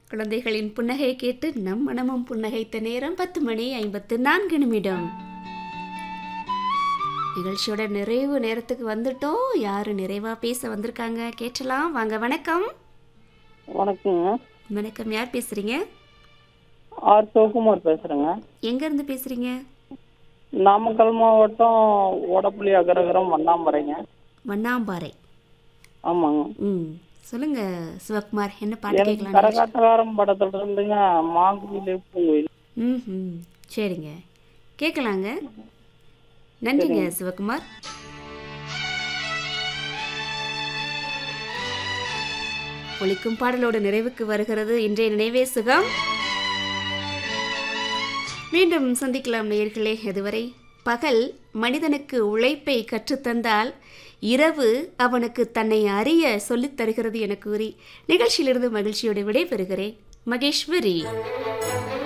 குழந்தைகளின் புன்னகை கேட்டு நம் மனமும் புன்னகைத்த நேரம் பத்து மணி ஐம்பத்து நான்கு நிமிடம் நிகழ்ச்சியோட நிறைவு நேரத்துக்கு வந்துட்டோம் யாரு நிறைவா பேச வந்திருக்காங்க கேட்டலாம் வாங்க வணக்கம் வணக்கங்க வணக்கம் யார் பேசுறீங்க ஆர் சிவகுமார் பேசுறேங்க எங்க இருந்து பேசுறீங்க நாமக்கல் மாவட்டம் ஓடப்புள்ளி அகரகரம் வண்ணாம்பறைங்க வண்ணாம்பாறை ஆமாங்க ம் சொல்லுங்க சிவகுமார் என்ன பாட்டு எனக்கு கேட்கலாம் கரகாட்டக்காரம் படத்துல இருந்துங்க மாங்குயிலே பூங்குயில் ம் ம் சரிங்க கேட்கலாங்க நன்றிங்க சிவகுமார் ஒலிக்கும் பாடலோடு நிறைவுக்கு வருகிறது இன்றைய நினைவே சுகம் மீண்டும் சந்திக்கலாம் நேயர்களே இதுவரை பகல் மனிதனுக்கு உழைப்பை கற்றுத்தந்தால் இரவு அவனுக்கு தன்னை அறிய சொல்லித் தருகிறது என கூறி நிகழ்ச்சியிலிருந்து மகிழ்ச்சியோடு விடைபெறுகிறேன் மகேஸ்வரி